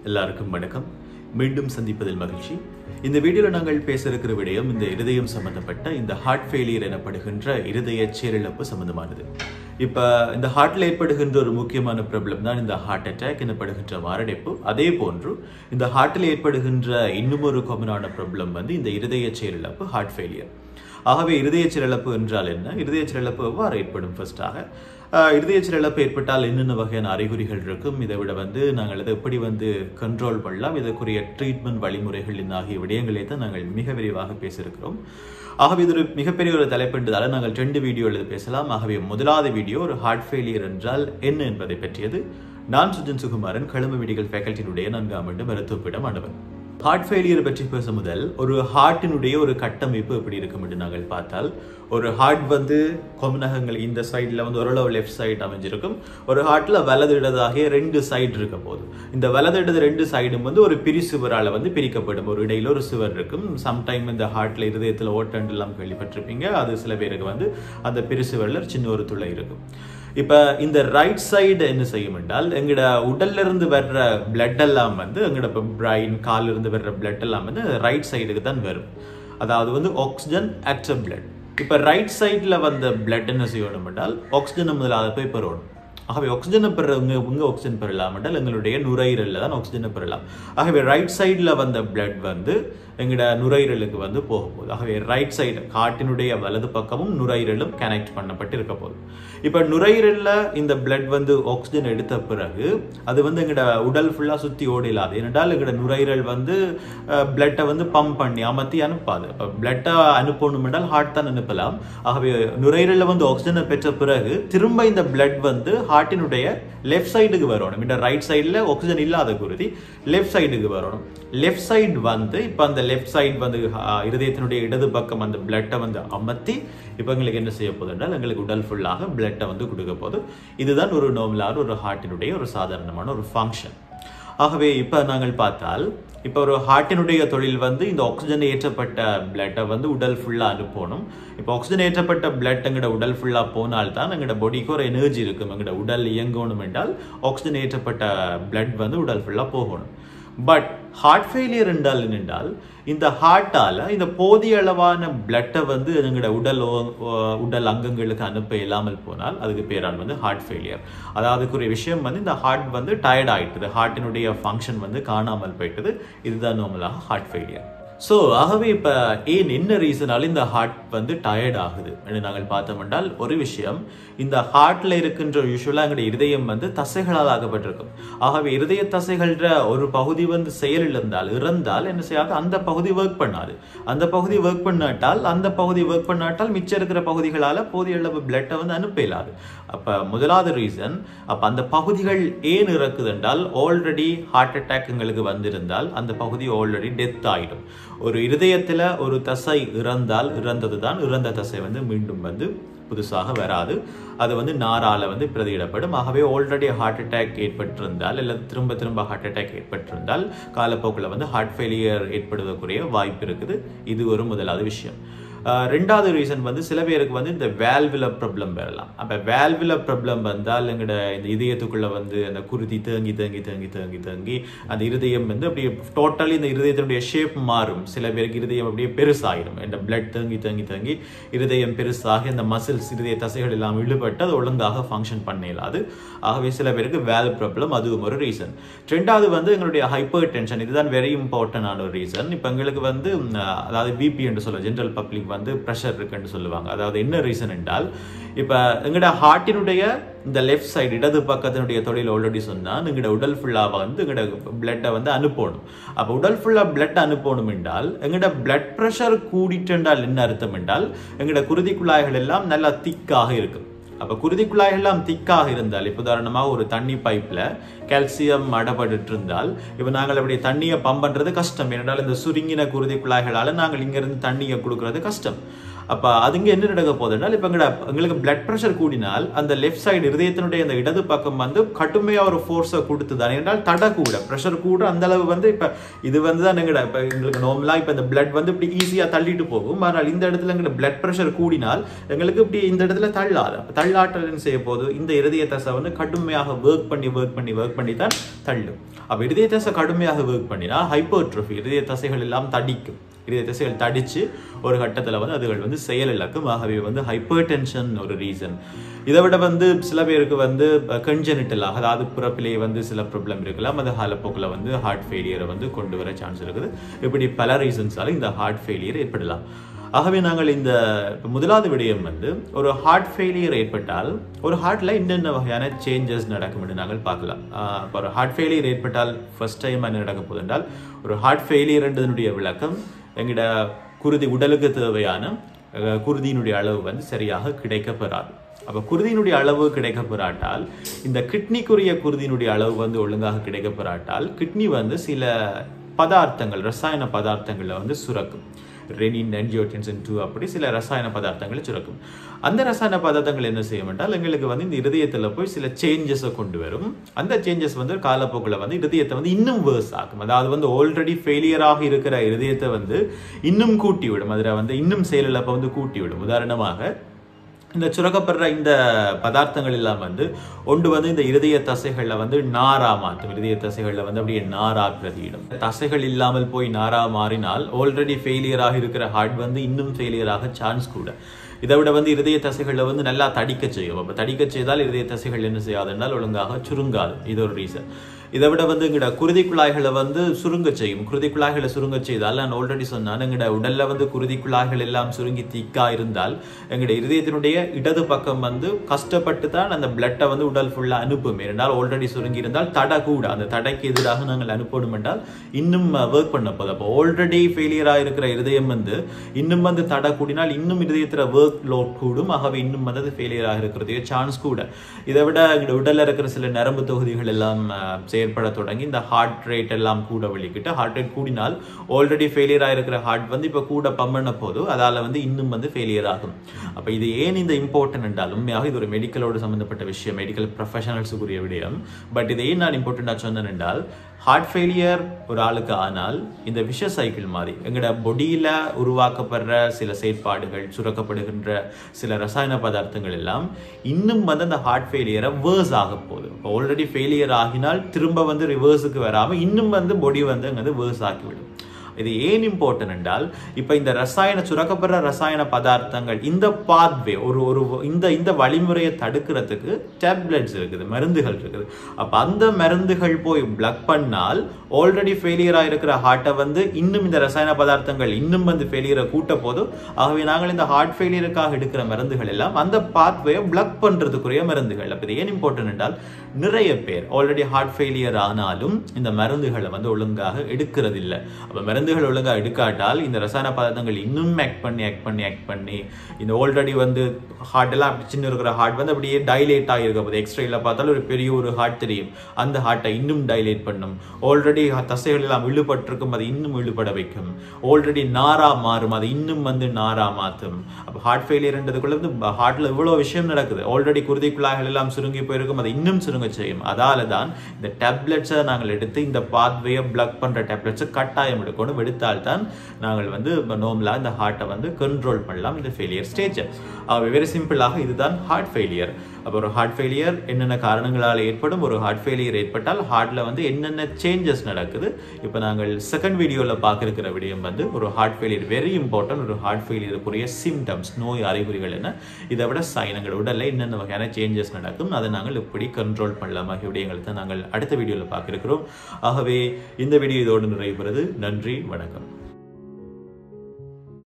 எல்லாருக்கும் வணக்கம் மீண்டும் சந்திப்பதில் மகிழ்ச்சி இந்த வீடியோவில் நாங்கள் பேச இருக்கிற விடயம் இந்த இருதயம் சம்பந்தப்பட்ட இந்த ஹார்ட் ஃபெயிலியர் எனப்படுகின்ற இருதய செயலிழப்பு சம்பந்தமானது இப்போ இந்த ஹார்ட்ல ஏற்படுகின்ற ஒரு முக்கியமான ப்ராப்ளம் தான் இந்த ஹார்ட் அட்டாக் எனப்படுகின்ற மாரடைப்பு அதே போன்று இந்த ஹார்ட்டில் ஏற்படுகின்ற இன்னும் ஒரு காமனான ப்ராப்ளம் வந்து இந்த இருதய செயலிழப்பு ஹார்ட் ஃபெயிலியர் ஆகவே இருதய செயலிழப்பு என்றால் என்ன இருதய செயலிழப்பு எவ்வாறு ஏற்படும் ஃபர்ஸ்டாக இருதய செயலிழப்பு ஏற்பட்டால் என்னென்ன வகையான அறிகுறிகள் இருக்கும் இதை விட வந்து நாங்கள் அதை எப்படி வந்து கண்ட்ரோல் பண்ணலாம் இதற்குரிய ட்ரீட்மெண்ட் வழிமுறைகள் இந்த ஆகிய விடயங்களை தான் நாங்கள் மிக விரிவாக பேசியிருக்கிறோம் ஆகவே இது ஒரு மிகப்பெரிய ஒரு தலைப்புன்றதால நாங்கள் ரெண்டு வீடியோ எழுத பேசலாம் ஆகவே முதலாவது வீடியோ ஒரு ஹார்ட் ஃபெயிலியர் என்றால் என்ன என்பதை பற்றியது நான் சுஜன் சுகுமாரன் கழும மெடிக்கல் ஃபேக்கல்ட்டியினுடைய நான்காம் ஆண்டு மருத்துவப்பிடம் ஆனவன் ஹார்ட் ஃபெயிலியர் பற்றி பேச முதல் ஒரு ஹார்ட்டினுடைய ஒரு கட்டமைப்பு எப்படி இருக்கும் என்று நாங்கள் பார்த்தால் ஒரு ஹார்ட் வந்து கொமனகங்கள் இந்த சைடில் வந்து ஓரளவு லெஃப்ட் சைடு அமைஞ்சிருக்கும் ஒரு ஹார்ட்டில் வலது இடதாகிய ரெண்டு சைடு இருக்க போது இந்த வலது இடது ரெண்டு சைடும் வந்து ஒரு பிரி சுவரால் வந்து பிரிக்கப்படும் ஒரு இடையில ஒரு சுவர் இருக்கும் சம்டைம் இந்த ஹார்ட்டில் இருதயத்தில் ஓட்டண்டு எல்லாம் கேள்விப்பட்டிருப்பீங்க அது சில பேருக்கு வந்து அந்த பிரி சுவரில் சின்ன ஒரு துளை இருக்கும் இப்போ இந்த ரைட் சைடு என்ன செய்யும் என்றால் எங்களோட உடல்ல இருந்து வர்ற பிளட் எல்லாம் வந்து எங்களோட இப்போ பிரைன் காலில் இருந்து வர்ற பிளட் எல்லாம் வந்து ரைட் சைடுக்கு தான் வரும் அதாவது வந்து ஆக்சிஜன் ஆக்டிவ் பிளட் இப்போ ரைட் சைடில் வந்த பிளட் என்ன செய்யணும் என்றால் ஆக்சிஜனை முதலாவது போய் பெறணும் ஆகவே ஆக்சிஜனை பெறவங்க உங்க ஆக்சிஜன் பெறலாம் என்றால் எங்களுடைய நுரையீரலில் தான் ஆக்சிஜனை பெறலாம் ஆகவே ரைட் சைடில் வந்த பிளட் வந்து எங்களோட நுரையீரலுக்கு வந்து போக போகுது ஆகவே ரைட் சைடு காட்டினுடைய வலது பக்கமும் நுரையீரலும் கனெக்ட் பண்ணப்பட்டு இருக்க போகுது இப்போ நுரையீரலில் இந்த பிளட் வந்து ஆக்சிஜன் எடுத்த பிறகு அது வந்து எங்களோட உடல் ஃபுல்லாக சுற்றி ஓடிலாது ஏனென்றால் எங்களோட நுரையீரல் வந்து பிளட்டை வந்து பம்ப் பண்ணி அமர்த்தி அனுப்பாது இப்போ பிளட்டை அனுப்பணும் என்றால் ஹார்ட் தான் அனுப்பலாம் ஆகவே நுரையீரலில் வந்து ஆக்சிஜனை பெற்ற பிறகு திரும்ப இந்த பிளட் வந்து ஹார்ட்டினுடைய லெஃப்ட் சைடுக்கு வரணும் இந்த ரைட் சைடில் ஆக்சிஜன் இல்லாத குருதி லெஃப்ட் சைடுக்கு வரணும் லெஃப்ட் சைடு வந்து இப்போ அந்த லெஃப்ட் சைடு வந்து இருதயத்தினுடைய இடது பக்கம் அந்த பிளட்டை வந்து அமர்த்தி இப்போ எங்களுக்கு என்ன செய்ய போகுது என்றால் எங்களுக்கு உடல் ஃபுல்லாக பிளட்டை வந்து கொடுக்க போகுது இதுதான் ஒரு நார்மலான ஒரு ஹார்ட்டினுடைய ஒரு சாதாரணமான ஒரு ஃபங்க்ஷன் ஆகவே இப்போ நாங்கள் பார்த்தால் இப்போ ஒரு ஹார்ட்டினுடைய தொழில் வந்து இந்த ஆக்சிஜன் ஏற்றப்பட்ட பிளட்டை வந்து உடல் ஃபுல்லாக அனுப்பணும் இப்போ ஆக்சிஜன் ஏற்றப்பட்ட பிளட் எங்களோட உடல் ஃபுல்லாக போனால் தான் எங்களோட பாடிக்கு ஒரு எனர்ஜி இருக்கும் எங்களோட உடல் இயங்கணும் என்றால் ஆக்சிஜன் ஏற்றப்பட்ட பிளட் வந்து உடல் ஃபுல்லாக போகணும் பட் ஹார்ட் ஃபெயிலியர் என்றால் என்னென்றால் இந்த ஹார்ட்டால் இந்த போதிய அளவான பிளட்டை வந்து எங்களோட உடல் உடல் அங்கங்களுக்கு அனுப்ப இல்லாமல் போனால் அதுக்கு பேரான் வந்து ஹார்ட் ஃபெயிலியர் அதாவதுக்குரிய விஷயம் வந்து இந்த ஹார்ட் வந்து டயர்ட் ஆயிட்டுது ஹார்ட்டினுடைய ஃபங்க்ஷன் வந்து காணாமல் போயிட்டது இதுதான் நார்மலாக ஹார்ட் ஃபெயிலியர் ஸோ ஆகவே இப்போ ஏன் என்ன ரீசனால இந்த ஹார்ட் வந்து டயர்ட் ஆகுது என்று நாங்கள் பார்த்தோம் என்றால் ஒரு விஷயம் இந்த ஹார்ட்ல இருக்கின்ற யூஸ்வலாக எங்களுடைய இருதயம் வந்து தசைகளால் ஆகப்பட்டிருக்கும் ஆகவே இருதய தசைகள்ன்ற ஒரு பகுதி வந்து செயலில் இருந்தால் இறந்தால் என்ன செய்யாது அந்த பகுதி ஒர்க் பண்ணாது அந்த பகுதி ஒர்க் பண்ணாட்டால் அந்த பகுதி ஒர்க் பண்ணாட்டால் மிச்சம் இருக்கிற பகுதிகளால் போதிய அளவு பிளட்டை வந்து அனுப்ப இயலாது அப்போ முதலாவது ரீசன் அப்போ அந்த பகுதிகள் ஏன் இறக்குது என்றால் ஆல்ரெடி ஹார்ட் அட்டாக் எங்களுக்கு வந்திருந்தால் அந்த பகுதி ஆல்ரெடி டெத் ஆகிடும் ஒரு இருதயத்தில் ஒரு தசை இறந்தால் இறந்தது தான் இறந்த தசை வந்து மீண்டும் வந்து புதுசாக வராது அது வந்து நாரால வந்து பிரதியிடப்படும் ஆகவே ஆல்ரெடி ஹார்ட் அட்டாக் ஏற்பட்டிருந்தால் இல்லை திரும்ப திரும்ப ஹார்ட் அட்டாக் ஏற்பட்டிருந்தால் காலப்போக்கில் வந்து ஹார்ட் ஃபெயிலியர் ஏற்படுவதற்குரிய வாய்ப்பு இருக்குது இது ஒரு முதலாவது விஷயம் ரெண்டாவது ரீசன் வந்து சில பேருக்கு வந்து இந்த வேல்வில ப்ராப்ளம் வரலாம் அப்போ வேல்வில ப்ராப்ளம் வந்தால் எங்களோட இந்த இதயத்துக்குள்ள வந்து அந்த குருதி தேங்கி தேங்கி தேங்கி தேங்கி தேங்கி அந்த இருதயம் வந்து அப்படியே டோட்டலி இந்த இருதயத்தினுடைய ஷேப் மாறும் சில பேருக்கு இருதயம் அப்படியே பெருசாகிடும் இந்த பிளட் தேங்கி தேங்கி தேங்கி இருதயம் பெருசாகி அந்த மசில்ஸ் இருதய தசைகள் எல்லாம் இழுபட்டு அது ஒழுங்காக ஃபங்க்ஷன் பண்ணலாது ஆகவே சில பேருக்கு வேல் ப்ராப்ளம் அதுவும் ஒரு ரீசன் ரெண்டாவது வந்து எங்களுடைய ஹைப்பர் டென்ஷன் இதுதான் வெரி இம்பார்ட்டன்டான ஒரு ரீசன் இப்போ எங்களுக்கு வந்து அதாவது பிபி என்று சொல்ல ஜென்ரல் பப்ளிக் வந்து ப்ரெஷர் இருக்குன்னு சொல்லுவாங்க அதாவது என்ன ரீசன் என்றால் இப்போ எங்களோட ஹார்ட்டினுடைய இந்த லெஃப்ட் சைடு இடது பக்கத்தினுடைய தொழில் ஆல்ரெடி சொன்னால் எங்களோட உடல் ஃபுல்லாக வந்து எங்களோட பிளட்டை வந்து அனுப்பணும் அப்போ உடல் ஃபுல்லாக பிளட் அனுப்பணும் என்றால் எங்களோட பிளட் ப்ரெஷர் கூடிட்டு என்றால் என்ன அர்த்தம் என்றால் எங்களோட குருதி குழாய்கள் எல்லாம் நல்லா திக்காக இருக்கும் அப்போ குருதி குழாய் எல்லாம் திக்காக இருந்தால் இப்போ உதாரணமாக ஒரு தண்ணி பைப்பில் கால்சியம் அடப்பட்டு இருந்தால் இப்போ நாங்கள் அப்படி தண்ணியை பம்ப் பண்ணுறது கஷ்டம் ஏனென்றால் இந்த சுருங்கின குருதி குழாய்களால் நாங்கள் இங்கேருந்து தண்ணியை கொடுக்கறது கஷ்டம் அப்ப அதுங்க என்ன நடக்க போகுதுன்னா இப்ப எங்கட எங்களுக்கு பிளட் ப்ரெஷர் கூடினால் அந்த லெஃப்ட் சைடு இருதயத்தினுடைய அந்த இடது பக்கம் வந்து கடுமையா ஒரு ஃபோர்ஸை கொடுத்து தான் என்றால் தடை கூட ப்ரெஷர் கூட அந்த அளவு வந்து இப்ப இது வந்து தான் எங்கட இப்ப எங்களுக்கு நார்மலா இப்ப இந்த பிளட் வந்து இப்படி ஈஸியா தள்ளிட்டு போகும் ஆனால் இந்த இடத்துல எங்கட பிளட் ப்ரெஷர் கூடினால் எங்களுக்கு இப்படி இந்த இடத்துல தள்ளாது அப்ப தள்ளாற்றல் என்ன செய்ய போகுது இந்த இருதய தசை வந்து கடுமையாக ஒர்க் பண்ணி ஒர்க் பண்ணி ஒர்க் பண்ணி தான் தள்ளும் அப்ப இருதய தசை கடுமையாக ஒர்க் பண்ணினா ஹைப்போட்ரோஃபி இருதய தசைகள் எல்லாம் தடிக்கும் இதய திசைகள் தடிச்சு ஒரு கட்டத்தில் வந்து அதுகள் வந்து செயல் இழக்கும் ஆகவே வந்து ஹைப்பர் டென்ஷன் ஒரு ரீசன் இதை விட வந்து சில பேருக்கு வந்து கன்ஜெனிட்டலாக அதாவது பிறப்பிலேயே வந்து சில ப்ராப்ளம் இருக்கலாம் அது காலப்போக்கில் வந்து ஹார்ட் ஃபெயிலியரை வந்து கொண்டு வர சான்ஸ் இருக்குது இப்படி பல ரீசன்ஸால இந்த ஹார்ட் ஃபெயிலியர் ஏற்படலாம் ஆகவே நாங்கள் இந்த முதலாவது விடயம் வந்து ஒரு ஹார்ட் ஃபெயிலியர் ஏற்பட்டால் ஒரு ஹார்ட்ல என்னென்ன வகையான சேஞ்சஸ் நடக்கும் என்று நாங்கள் பார்க்கலாம் இப்போ ஒரு ஹார்ட் ஃபெயிலியர் ஏற்பட்டால் ஃபர்ஸ்ட் டைம் என்ன நடக்க போகுது என்றால் ஒரு ஹார்ட் ஃபெயிலியர்ன்றதனுடைய விளக்கம் எங்கட குருதி உடலுக்கு தேவையான குருதியினுடைய அளவு வந்து சரியாக கிடைக்கப்பெறாது அப்போ குருதியினுடைய அளவு கிடைக்கப்பெறாட்டால் இந்த கிட்னிக்குரிய குருதியினுடைய அளவு வந்து ஒழுங்காக கிடைக்கப்பெறாட்டால் கிட்னி வந்து சில பதார்த்தங்கள் ரசாயன பதார்த்தங்களை வந்து சுரக்கும் ரெனின் ஆன்ஜியோடென்சின் டூ அப்படி சில ரசாயன பதார்த்தங்களை சுரக்கும் அந்த ரசாயன பதார்த்தங்கள் என்ன செய்யும் என்றால் எங்களுக்கு வந்து இந்த இருதயத்தில் போய் சில சேஞ்சஸை கொண்டு வரும் அந்த சேஞ்சஸ் வந்து காலப்போக்கில் வந்து இருதயத்தை வந்து இன்னும் வேர்ஸ் ஆகும் அதாவது வந்து ஆல்ரெடி ஃபெயிலியராக இருக்கிற இருதயத்தை வந்து இன்னும் கூட்டி விடும் அதில் வந்து இன்னும் செயலிழப்பை வந்து கூட்டி விடும் உதாரணமாக இந்த சுரக்கப்படுற இந்த பதார்த்தங்கள் எல்லாம் வந்து ஒன்று வந்து இந்த இருதய தசைகளில் வந்து நாரா மாற்றும் இருதய தசைகளில் வந்து அப்படியே நாரா பிரதியிடும் தசைகள் இல்லாமல் போய் நாரா மாறினால் ஆல்ரெடி ஃபெயிலியராக இருக்கிற ஹார்ட் வந்து இன்னும் ஃபெயிலியராக சான்ஸ் கூட இதை விட வந்து இருதய தசைகளில் வந்து நல்லா தடிக்க செய்யும் அப்போ தடிக்க செய்தால் இருதய தசைகள் என்ன செய்யாதுன்னால் ஒழுங்காக சுருங்காது இது ஒரு ரீசன் இதை விட வந்து எங்கட குருதி குழாய்களை வந்து சுருங்க செய்யும் குருதி குழாய்களை சுருங்க செய்தால் நான் ஆல்ரெடி சொன்னேன் எங்கட உடல்ல வந்து குருதி குழாய்கள் எல்லாம் சுருங்கி தீக்கா இருந்தால் எங்கட இருதயத்தினுடைய இடது பக்கம் வந்து கஷ்டப்பட்டு தான் அந்த பிளட்டை வந்து உடல் ஃபுல்லா அனுப்பும் என்றால் ஆல்ரெடி சுருங்கி இருந்தால் தடை கூட அந்த தடைக்கு எதிராக நாங்கள் அனுப்பணும் என்றால் இன்னும் ஒர்க் பண்ண போதும் அப்போ ஆல்ரெடி ஃபெயிலியராக இருக்கிற இருதயம் வந்து இன்னும் வந்து தடை கூடினால் இன்னும் இருதயத்தில் ஒர்க் லோட் கூடும் ஆகவே இன்னும் வந்து அது ஃபெயிலியராக இருக்கிறதுக்கு சான்ஸ் கூட இதை விட எங்களோட உடல்ல இருக்கிற சில நரம்பு தொகுதிகள் எல்லாம் செயற்பட தொடங்கி இந்த ஹார்ட் ரேட் எல்லாம் கூட வெளிக்கிட்டு ஹார்ட் ரேட் கூடினால் ஆல்ரெடி ஃபெயிலியர் ஆயிருக்கிற ஹார்ட் வந்து இப்போ கூட பம்மன போது அதால வந்து இன்னும் வந்து ஃபெயிலியர் ஆகும் அப்போ இது ஏன் இந்த இம்பார்ட்டன்ட் என்றால் உண்மையாக இது ஒரு மெடிக்கலோடு சம்பந்தப்பட்ட விஷயம் மெடிக்கல் ப்ரொஃபஷனல்ஸுக்குரிய விடயம் பட் இது ஏன் நான் இம்பார்ட்டண்டாக சொன்னேன் என்றால் ஹார்ட் ஃபெயிலியர் ஒரு ஆளுக்கு ஆனால் இந்த விஷ சைக்கிள் மாதிரி எங்களோட பொடியில் உருவாக்கப்படுற சில செயற்பாடுகள் சுரக்கப்படுகின்ற சில ரசாயன பதார்த்தங்கள் எல்லாம் இன்னும் வந்து அந்த ஹார்ட் ஃபெயிலியரை வேர்ஸ் ஆக போகுது ஆல்ரெடி ஃபெயிலியர் ஆகினால் திரும்ப வந்து ரிவர்ஸுக்கு வராமல் இன்னும் வந்து பொடி வந்து அங்கே வந்து வேர்ஸ் ஆக்கிவிடும் இது ஏன் இம்பார்ட்டன்ட் என்றால் இப்போ இந்த ரசாயன சுரக்கப்படுற ரசாயன பதார்த்தங்கள் இந்த பாத்வே ஒரு ஒரு இந்த இந்த வழிமுறையை தடுக்கிறதுக்கு டேப்லெட்ஸ் இருக்குது மருந்துகள் இருக்குது அப்போ அந்த மருந்துகள் போய் பிளக் பண்ணால் ஆல்ரெடி ஃபெயிலியராக இருக்கிற ஹார்ட்டை வந்து இன்னும் இந்த ரசாயன பதார்த்தங்கள் இன்னும் வந்து ஃபெயிலியரை கூட்ட போதும் ஆகவே நாங்கள் இந்த ஹார்ட் ஃபெயிலியருக்காக எடுக்கிற மருந்துகள் எல்லாம் அந்த பாத்வேயை பிளக் பண்ணுறதுக்குரிய மருந்துகள் அப்போ இது ஏன் இம்பார்ட்டன்ட் என்றால் நிறைய பேர் ஆல்ரெடி ஹார்ட் ஃபெயிலியர் ஆனாலும் இந்த மருந்துகளை வந்து ஒழுங்காக எடுக்கிறது இல்லை அப்போ மருந்துகள் ஒழுங்காக எடுக்காட்டால் இந்த ரசாயன பதார்த்தங்கள் இன்னும் ஆக்ட் பண்ணி ஆக்ட் பண்ணி ஆக்ட் பண்ணி இந்த ஆல்ரெடி வந்து ஹார்ட் எல்லாம் அப்படி சின்ன இருக்கிற ஹார்ட் வந்து அப்படியே டைலேட் ஆகிருக்க போது எக்ஸ்ட்ரேல பார்த்தாலும் ஒரு பெரிய ஒரு ஹார்ட் தெரியும் அந்த ஹார்ட்டை இன்னும் டைலேட் பண்ணும் ஆல்ரெடி தசைகள் எல்லாம் இழுபட்டிருக்கும் அதை இன்னும் இழுபட வைக்கும் ஆல்ரெடி நாரா மாறும் அதை இன்னும் வந்து நாரா மாற்றும் அப்போ ஹார்ட் ஃபெயிலியர்ன்றதுக்குள்ள வந்து ஹார்ட்ல இவ்வளோ விஷயம் நடக்குது ஆல்ரெடி குருதி குழாய்கள் எல்லாம் சுருங்கி போயிருக்கும் அதை இன்னும் சுருங்க செய்யும் அதால தான் இந்த டேப்லெட்ஸை நாங்கள் எடுத்து இந்த பாத்வேயை பிளக் பண்ற டேப்லெட்ஸை கட்டாயம் எடுக்கணும் எடுத்தால் தான் நாங்கள் வந்து நோம்லா இந்த ஹார்ட்டை வந்து கண்ட்ரோல் பண்ணலாம் இந்த ஃபெயிலியர் ஸ்டேஜ் வெரி சிம்பிளாக இதுதான் ஹார்ட் ஃபெயிலியர் அப்போ ஒரு ஹார்ட் ஃபெயிலியர் என்னென்ன காரணங்களால் ஏற்படும் ஒரு ஹார்ட் ஃபெயிலியர் ஏற்பட்டால் ஹார்ட்ல வந்து என்னென்ன சேஞ்சஸ் நடக்குது இப்போ நாங்கள் செகண்ட் வீடியோவில் பார்க்கிருக்கிற விடயம் வந்து ஒரு ஹார்ட் ஃபெயிலியர் வெரி இம்பார்ட்டன்ட் ஒரு ஹார்ட் ஃபெயிலியருக்குரிய சிம்டம்ஸ் நோய் அறிகுறிகள் என்ன இதை விட எங்கள் உடலில் என்னென்ன வகையான சேஞ்சஸ் நடக்கும் அதை நாங்கள் எப்படி கண்ட்ரோல் பண்ணலாம் ஆகிய விடயங்களை தான் நாங்கள் அடுத்த வீடியோவில் பார்க்கிருக்கிறோம் ஆகவே இந்த வீடியோ இதோடு நிறைவு பெறுது நன்றி வணக்கம்